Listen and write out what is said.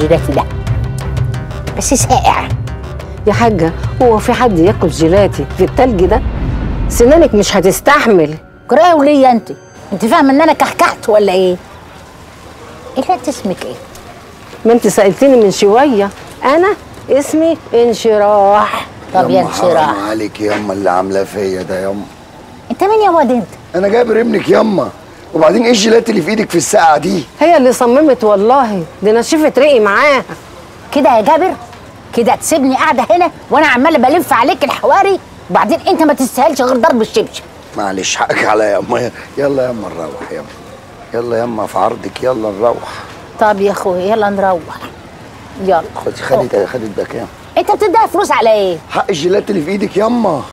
الجيلاتي ده بس ساقع يا حاجه هو في حد ياكل جيلاتي في التلج ده سنانك مش هتستحمل جرايه وليا انت انت فاهمه ان انا كحكحت ولا ايه ايه انت اسمك ايه ما انت سالتني من شويه انا اسمي انشراح طب يا يما انشراح حرام عليك يما اللي عاملاه فيا ده يما انت مين يا واد انت انا جابر ابنك يما وبعدين ايه الجيلات اللي في ايدك في الساعه دي هي اللي صممت والله دي نشفت رقي معاها كده يا جابر كده تسيبني قاعده هنا وانا عماله بلف عليك الحواري وبعدين انت ما تستاهلش غير ضرب الشبشب معلش حقك عليا يما يلا يما نروح يما يلا يما في عرضك يلا نروح طب يا اخويا يلا نروح يلا خدي خدي خدي ده كام انت بتديها فلوس على ايه حق الجيلات اللي في ايدك يما